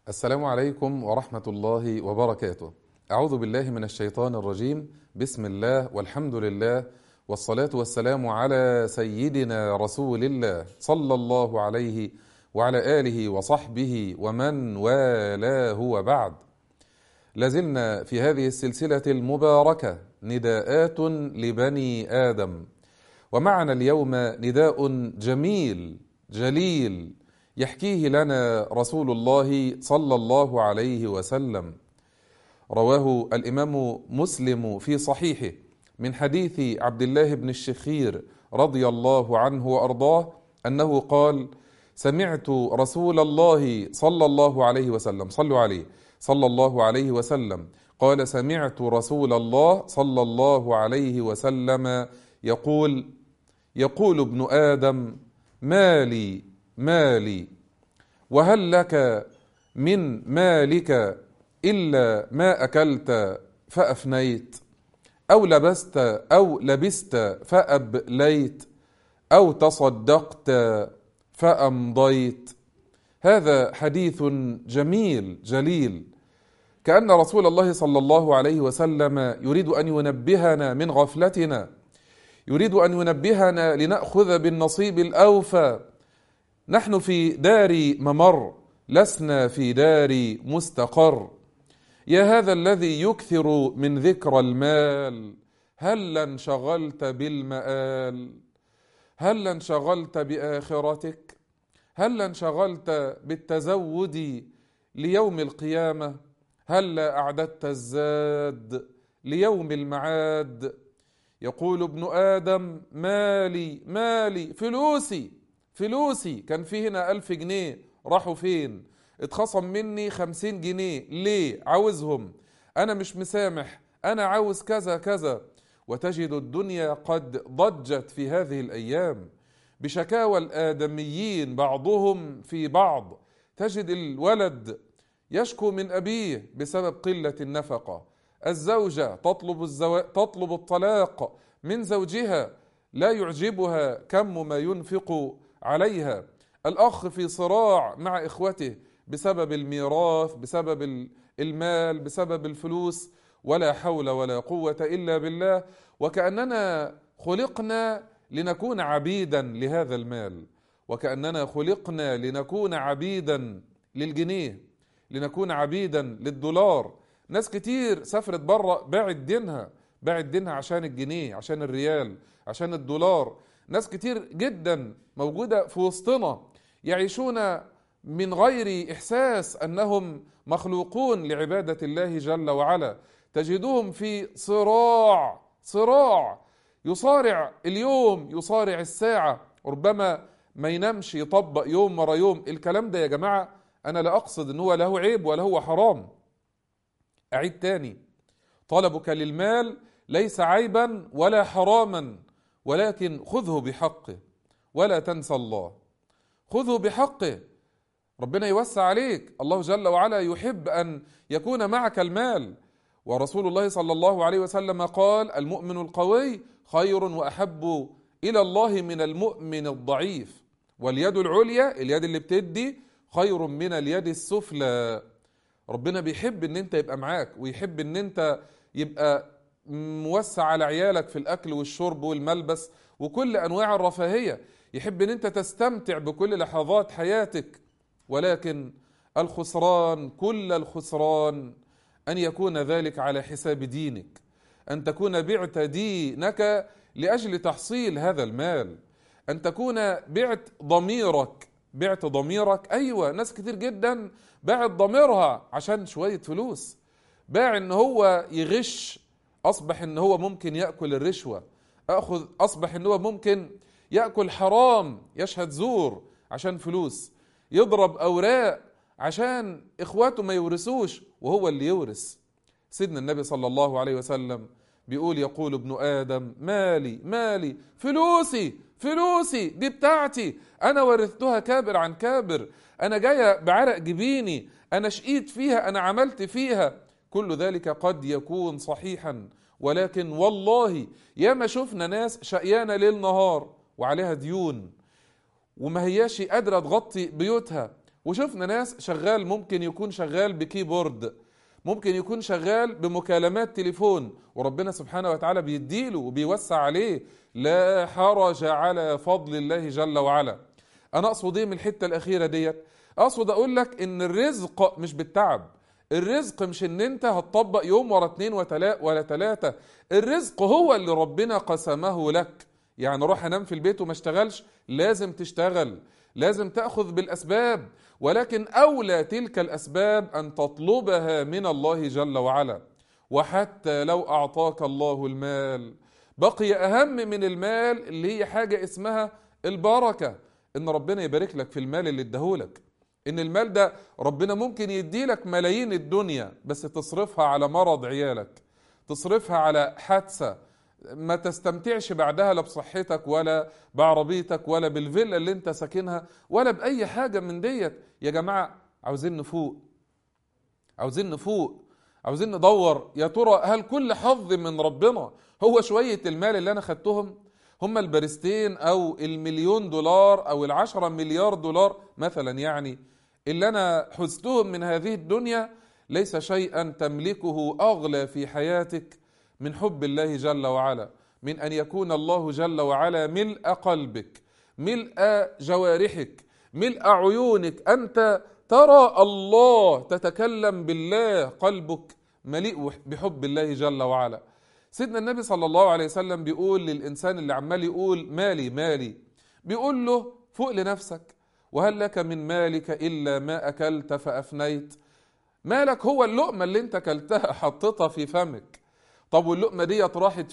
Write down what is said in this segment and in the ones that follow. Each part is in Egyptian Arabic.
السلام عليكم ورحمة الله وبركاته. أعوذ بالله من الشيطان الرجيم، بسم الله والحمد لله والصلاة والسلام على سيدنا رسول الله صلى الله عليه وعلى آله وصحبه ومن والاه وبعد. لازلنا في هذه السلسلة المباركة نداءات لبني آدم. ومعنا اليوم نداء جميل جليل يحكيه لنا رسول الله صلى الله عليه وسلم رواه الامام مسلم في صحيحه من حديث عبد الله بن الشخير رضي الله عنه وارضاه انه قال سمعت رسول الله صلى الله عليه وسلم صلوا عليه صلى الله عليه وسلم قال سمعت رسول الله صلى الله عليه وسلم يقول يقول ابن ادم مالي مالي وهل لك من مالك الا ما اكلت فافنيت او لبست او لبست فابليت او تصدقت فامضيت هذا حديث جميل جليل كان رسول الله صلى الله عليه وسلم يريد ان ينبهنا من غفلتنا يريد ان ينبهنا لناخذ بالنصيب الاوفى نحن في دار ممر لسنا في دار مستقر يا هذا الذي يكثر من ذكر المال هل انشغلت بالمآل هل انشغلت بآخرتك هل انشغلت بالتزود ليوم القيامة هل أعددت الزاد ليوم المعاد يقول ابن آدم مالي مالي فلوسي فلوسي كان في هنا ألف جنيه راحوا فين اتخصم مني خمسين جنيه ليه عاوزهم أنا مش مسامح أنا عاوز كذا كذا وتجد الدنيا قد ضجت في هذه الأيام بشكاوى الآدميين بعضهم في بعض تجد الولد يشكو من أبيه بسبب قلة النفقة الزوجة تطلب, الزو... تطلب الطلاق من زوجها لا يعجبها كم ما ينفق عليها الاخ في صراع مع اخوته بسبب الميراث بسبب المال بسبب الفلوس ولا حول ولا قوه الا بالله وكاننا خلقنا لنكون عبيدا لهذا المال وكاننا خلقنا لنكون عبيدا للجنيه لنكون عبيدا للدولار ناس كتير سافرت بره باعت دينها باعت دينها عشان الجنيه عشان الريال عشان الدولار ناس كتير جدا موجودة في وسطنا يعيشون من غير إحساس أنهم مخلوقون لعبادة الله جل وعلا تجدهم في صراع صراع يصارع اليوم يصارع الساعة ربما ما ينامش يطبق يوم ورا يوم الكلام ده يا جماعة أنا لا أقصد أنه هو له عيب ولا هو حرام أعيد تاني طلبك للمال ليس عيبا ولا حراما ولكن خذه بحقه ولا تنسى الله خذه بحقه ربنا يوسع عليك الله جل وعلا يحب ان يكون معك المال ورسول الله صلى الله عليه وسلم قال المؤمن القوي خير واحب الى الله من المؤمن الضعيف واليد العليا اليد اللي بتدي خير من اليد السفلى ربنا بيحب ان انت يبقى معاك ويحب ان انت يبقى موسع على عيالك في الاكل والشرب والملبس وكل انواع الرفاهيه يحب ان انت تستمتع بكل لحظات حياتك ولكن الخسران كل الخسران ان يكون ذلك على حساب دينك ان تكون بعت دينك لاجل تحصيل هذا المال ان تكون بعت ضميرك بعت ضميرك ايوه ناس كتير جدا باعت ضميرها عشان شويه فلوس باع ان هو يغش اصبح ان هو ممكن ياكل الرشوه اخذ اصبح ان هو ممكن ياكل حرام يشهد زور عشان فلوس يضرب اوراق عشان اخواته ما يورثوش وهو اللي يورث سيدنا النبي صلى الله عليه وسلم بيقول يقول ابن ادم مالي مالي فلوسي فلوسي دي بتاعتي انا ورثتها كابر عن كابر انا جايه بعرق جبيني انا شقيت فيها انا عملت فيها كل ذلك قد يكون صحيحا ولكن والله ياما شفنا ناس شقيانة ليل نهار وعليها ديون وما هياش قادرة تغطي بيوتها وشفنا ناس شغال ممكن يكون شغال بكيبورد ممكن يكون شغال بمكالمات تليفون وربنا سبحانه وتعالى بيديله وبيوسع عليه لا حرج على فضل الله جل وعلا انا اقصد ايه من الحته الاخيره ديت اقصد اقول لك ان الرزق مش بالتعب الرزق مش ان انت هتطبق يوم ورا اتنين وتلا ولا تلاتة الرزق هو اللي ربنا قسمه لك يعني روح انام في البيت وما اشتغلش لازم تشتغل لازم تاخذ بالاسباب ولكن اولى تلك الاسباب ان تطلبها من الله جل وعلا وحتى لو اعطاك الله المال بقي اهم من المال اللي هي حاجه اسمها البركه ان ربنا يبارك لك في المال اللي اداهولك ان المال ده ربنا ممكن يديلك ملايين الدنيا بس تصرفها على مرض عيالك تصرفها على حادثه ما تستمتعش بعدها لا بصحتك ولا بعربيتك ولا بالفيلا اللي انت ساكنها ولا باي حاجه من ديت يا جماعه عاوزين نفوق عاوزين نفوق عاوزين ندور يا ترى هل كل حظ من ربنا هو شويه المال اللي انا خدتهم هم البارستين او المليون دولار او العشرة مليار دولار مثلا يعني اللي انا حزتهم من هذه الدنيا ليس شيئا تملكه اغلى في حياتك من حب الله جل وعلا من ان يكون الله جل وعلا ملء قلبك ملء جوارحك ملء عيونك انت ترى الله تتكلم بالله قلبك مليء بحب الله جل وعلا سيدنا النبي صلى الله عليه وسلم بيقول للانسان اللي عمال يقول مالي مالي بيقول له فوق لنفسك وهل لك من مالك الا ما اكلت فافنيت مالك هو اللقمه اللي انت اكلتها حطيتها في فمك طب واللقمه ديت راحت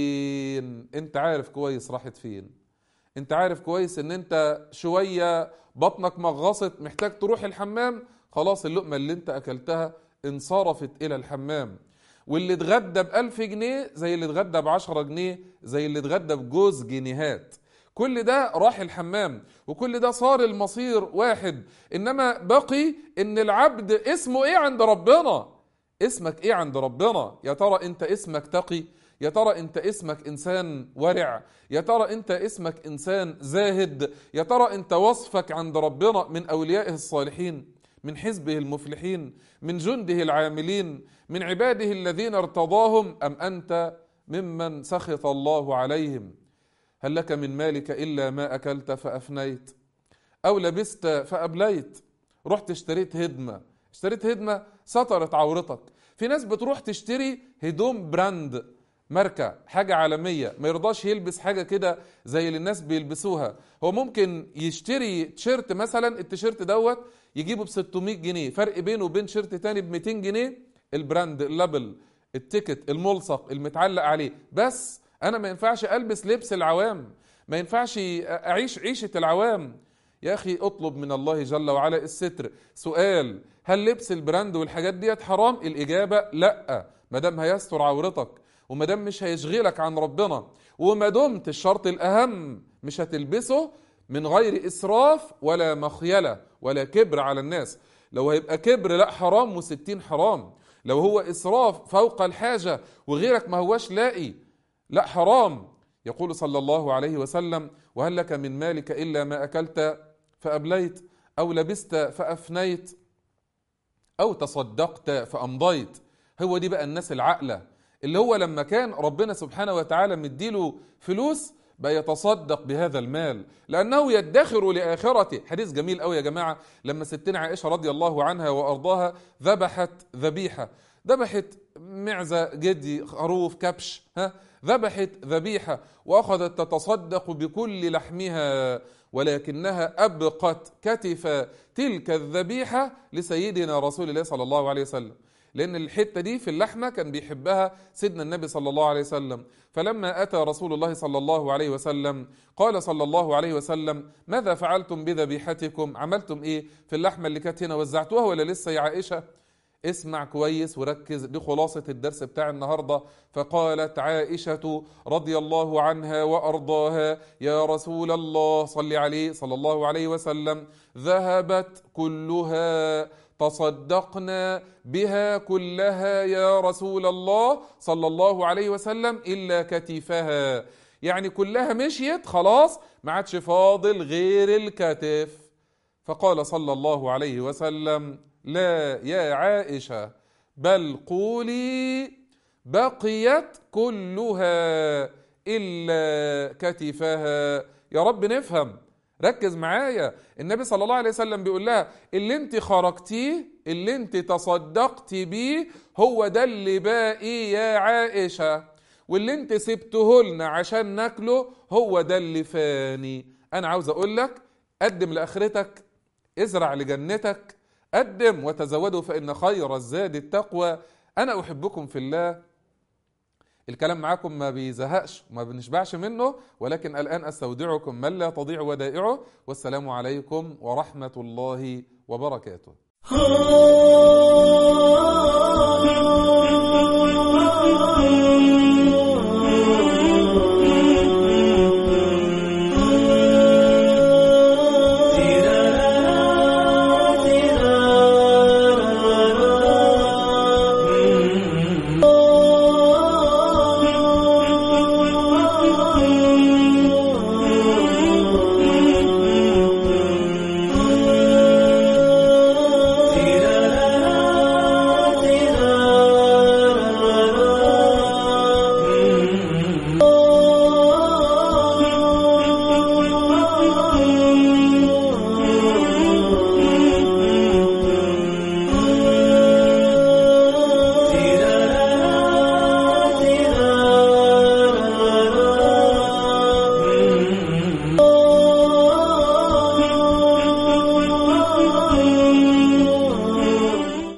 فين انت عارف كويس راحت فين انت عارف كويس ان انت شويه بطنك مغصت محتاج تروح الحمام خلاص اللقمه اللي انت اكلتها انصرفت الى الحمام واللي اتغدى بألف جنيه زي اللي اتغدى بعشرة جنيه زي اللي اتغدى بجوز جنيهات كل ده راح الحمام وكل ده صار المصير واحد انما بقي ان العبد اسمه ايه عند ربنا اسمك ايه عند ربنا يا ترى انت اسمك تقي يا ترى انت اسمك انسان ورع يا ترى انت اسمك انسان زاهد يا ترى انت وصفك عند ربنا من اوليائه الصالحين من حزبه المفلحين من جنده العاملين من عباده الذين ارتضاهم ام انت ممن سخط الله عليهم هل لك من مالك الا ما اكلت فافنيت او لبست فابليت رحت اشتريت هدمه اشتريت هدمه سترت عورتك في ناس بتروح تشتري هدوم براند ماركة حاجة عالمية ما يرضاش يلبس حاجة كده زي اللي الناس بيلبسوها هو ممكن يشتري تيشيرت مثلا التيشيرت دوت يجيبه ب 600 جنيه فرق بينه وبين شيرت تاني ب 200 جنيه البراند اللابل التيكت الملصق المتعلق عليه بس انا ما ينفعش البس لبس العوام ما ينفعش اعيش عيشة العوام يا اخي اطلب من الله جل وعلا الستر سؤال هل لبس البراند والحاجات ديت حرام الاجابه لا ما دام هيستر عورتك وما دام مش هيشغلك عن ربنا وما دمت الشرط الاهم مش هتلبسه من غير اسراف ولا مخيله ولا كبر على الناس لو هيبقى كبر لا حرام وستين حرام لو هو اسراف فوق الحاجه وغيرك ما هواش لاقي لا حرام يقول صلى الله عليه وسلم وهل لك من مالك الا ما اكلت فابليت او لبست فافنيت او تصدقت فامضيت هو دي بقى الناس العاقله اللي هو لما كان ربنا سبحانه وتعالى مديله فلوس بقى يتصدق بهذا المال لانه يدخر لاخرته حديث جميل قوي يا جماعه لما ستنا عائشه رضي الله عنها وارضاها ذبحت ذبيحه ذبحت معزه جدي خروف كبش ها ذبحت ذبيحه واخذت تتصدق بكل لحمها ولكنها ابقت كتف تلك الذبيحه لسيدنا رسول الله صلى الله عليه وسلم لأن الحتة دي في اللحمة كان بيحبها سيدنا النبي صلى الله عليه وسلم فلما أتى رسول الله صلى الله عليه وسلم قال صلى الله عليه وسلم ماذا فعلتم بذبيحتكم عملتم إيه في اللحمة اللي كانت هنا وزعتوها ولا لسه يا عائشة اسمع كويس وركز دي خلاصة الدرس بتاع النهاردة فقالت عائشة رضي الله عنها وأرضاها يا رسول الله صل عليه صلى الله عليه وسلم ذهبت كلها تصدقنا بها كلها يا رسول الله صلى الله عليه وسلم الا كتفها يعني كلها مشيت خلاص ما عادش فاضل غير الكتف فقال صلى الله عليه وسلم لا يا عائشة بل قولي بقيت كلها إلا كتفها يا رب نفهم ركز معايا النبي صلى الله عليه وسلم بيقول لها اللي انت خرجتيه اللي انت تصدقتي بيه هو ده اللي باقي يا عائشة واللي انت سبته لنا عشان ناكله هو ده اللي فاني انا عاوز اقول لك قدم لاخرتك ازرع لجنتك قدم وتزودوا فان خير الزاد التقوى انا احبكم في الله الكلام معاكم ما بيزهقش وما بنشبعش منه ولكن الآن أستودعكم من لا تضيع ودائعه والسلام عليكم ورحمة الله وبركاته